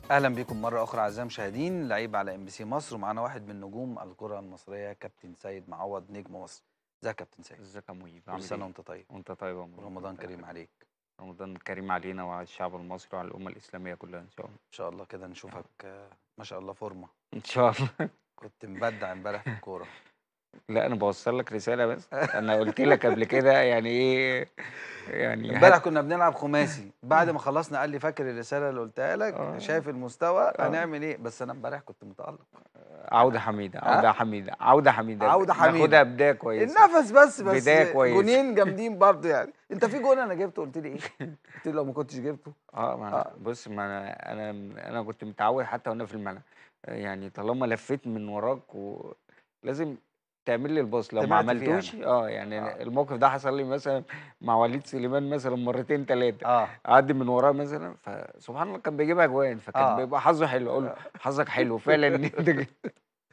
اهلا بكم مره اخرى اعزائي المشاهدين لعيب على ام بي سي مصر ومعانا واحد من نجوم الكره المصريه كابتن سيد معوض نجم مصر ازيك يا كابتن سيد ازيك يا مهيب كل عامل سنه ايه؟ وانت طيب وانت طيب يا مهيب رمضان وانت كريم طيب. عليك رمضان كريم علينا وعلى الشعب المصري وعلى الامه الاسلاميه كلها ان شاء الله ان شاء الله كده نشوفك آه، ما شاء الله فورمه ان شاء الله كنت مبدع امبارح في الكوره لا انا بوصل لك رساله بس انا قلت لك قبل كده يعني ايه يعني امبارح هات- كنا بنلعب خماسي بعد ما خلصنا قال لي فاكر الرساله اللي قلتها لك آه. شايف المستوى آه. هنعمل ايه بس انا امبارح كنت متالق عوده حميده عوده حميده عوده حميده عودة حميدة. ناخدها بدايه كويسه النفس بس بس بداية كويسة. جونين جامدين برضه يعني انت في جون انا جبته قلت لي ايه قلت لي لو ما كنتش جبته اه ما آه. بص ما انا انا انا كنت متعود حتى وانا في الملعب يعني طالما لفيت من وراك ولازم تعمل لي الباص لو ما سمعت فيه عملتوش اه يعني آه. الموقف ده حصل لي مثلا مع وليد سليمان مثلا مرتين ثلاثه اه اعدي من وراه مثلا فسبحان الله كان بيجيبها جوان فكان آه. بيبقى حظه حلو اقول له حظك حلو فعلا ان انت جبت.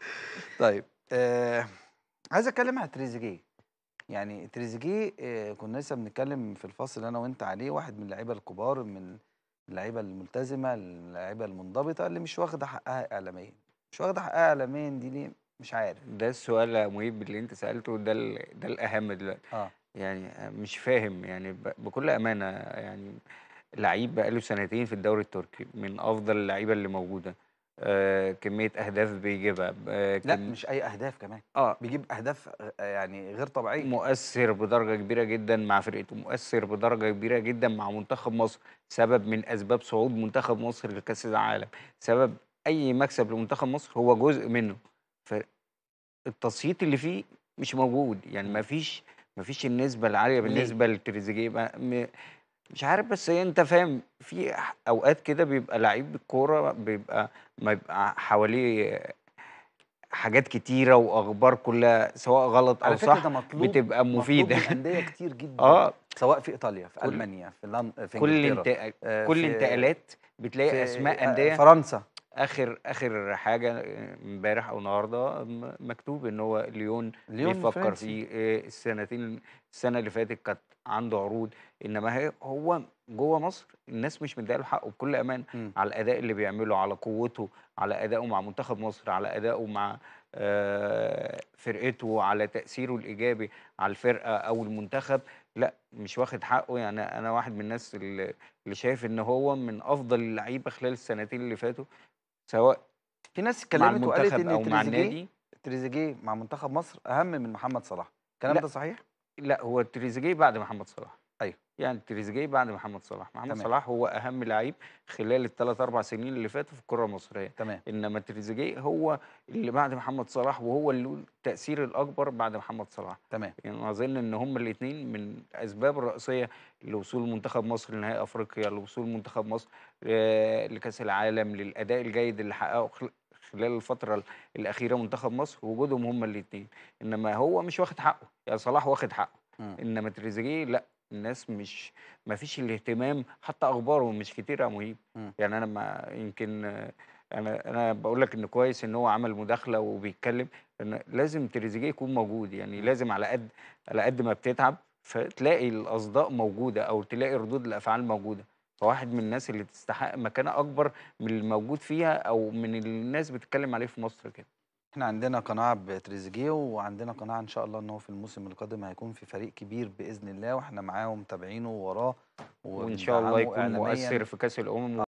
طيب آه عايز اتكلم على تريزيجيه يعني تريزيجيه آه كنا لسه بنتكلم في الفصل انا وانت عليه واحد من اللعيبه الكبار من اللعيبه الملتزمه اللعيبه المنضبطه اللي مش واخده حقها اعلاميا مش واخده حقها اعلاميا دي ليه مش عارف ده السؤال يا مهيب اللي انت سالته ده ال- ده الاهم دلوقتي اه يعني مش فاهم يعني ب- بكل امانه يعني لعيب بقاله سنتين في الدوري التركي من افضل اللعيبه اللي موجوده آه كميه اهداف بيجيبها آه لا كم- مش اي اهداف كمان اه بيجيب اهداف آه، يعني غير طبيعيه مؤثر بدرجه كبيره جدا مع فرقته مؤثر بدرجه كبيره جدا مع منتخب مصر سبب من اسباب صعود منتخب مصر لكاس العالم سبب اي مكسب لمنتخب مصر هو جزء منه فالتصييت اللي فيه مش موجود يعني مم. ما فيش ما فيش النسبه العاليه ليه؟ بالنسبه لتريزيجيه ما- م- مش عارف بس هي انت فاهم في ح- اوقات كده بيبقى لعيب الكوره بيبقى ما يبقى حواليه حاجات كتيره واخبار كلها سواء غلط او على فكره صح ده مطلوب بتبقى مطلوب مفيده من انديه كتير جدا اه سواء في ايطاليا في كل- المانيا في لن... في كل انجلترا انت... آه، كل في- انتقالات بتلاقي في اسماء آه، انديه فرنسا اخر اخر حاجه آه، امبارح او النهارده م- مكتوب ان هو ليون ليون بيفكر فرنسي. فيه آه، السنتين السنه اللي فاتت كانت عنده عروض انما هي هو جوه مصر الناس مش مديله حقه بكل امان مم. على الاداء اللي بيعمله على قوته على ادائه مع منتخب مصر على ادائه مع آه، فرقته على تاثيره الايجابي على الفرقه او المنتخب لا مش واخد حقه يعني انا واحد من الناس اللي اللي شايف ان هو من افضل اللعيبه خلال السنتين اللي فاتوا سواء في ناس مع اتكلمت وقالت المنتخب ان او مع تريزيجيه النادي تريزيجيه مع منتخب مصر اهم من محمد صلاح الكلام لا. ده صحيح لا هو تريزيجيه بعد محمد صلاح أيوه. يعني تريزيجيه بعد محمد صلاح محمد تمام. صلاح هو اهم لعيب خلال الثلاث اربع سنين اللي فاتوا في الكره المصريه تمام انما تريزيجيه هو اللي بعد محمد صلاح وهو اللي له التاثير الاكبر بعد محمد صلاح تمام يعني اظن ان هم الاثنين من الاسباب الرئيسيه لوصول منتخب مصر لنهائي افريقيا لوصول منتخب مصر آه، لكاس العالم للاداء الجيد اللي حققه خل- خلال الفتره ال- الاخيره منتخب مصر وجودهم هم الاثنين انما هو مش واخد حقه يعني صلاح واخد حقه مم. انما تريزيجيه لا الناس مش ما فيش الاهتمام حتى اخباره مش كتير يا مهيب مم. يعني انا ما يمكن آه، انا انا بقول لك ان كويس ان هو عمل مداخله وبيتكلم ان لازم تريزيجيه يكون موجود يعني مم. لازم على قد على قد ما بتتعب فتلاقي الاصداء موجوده او تلاقي ردود الافعال موجوده فواحد من الناس اللي تستحق مكانه اكبر من اللي موجود فيها او من اللي الناس بتتكلم عليه في مصر كده احنا عندنا قناعه بتريزيجيه وعندنا قناعه ان شاء الله ان هو في الموسم القادم هيكون في فريق كبير باذن الله واحنا معاه ومتابعينه وراه وان شاء الله وبندعمه يكون إعلامياً. مؤثر في كاس الامم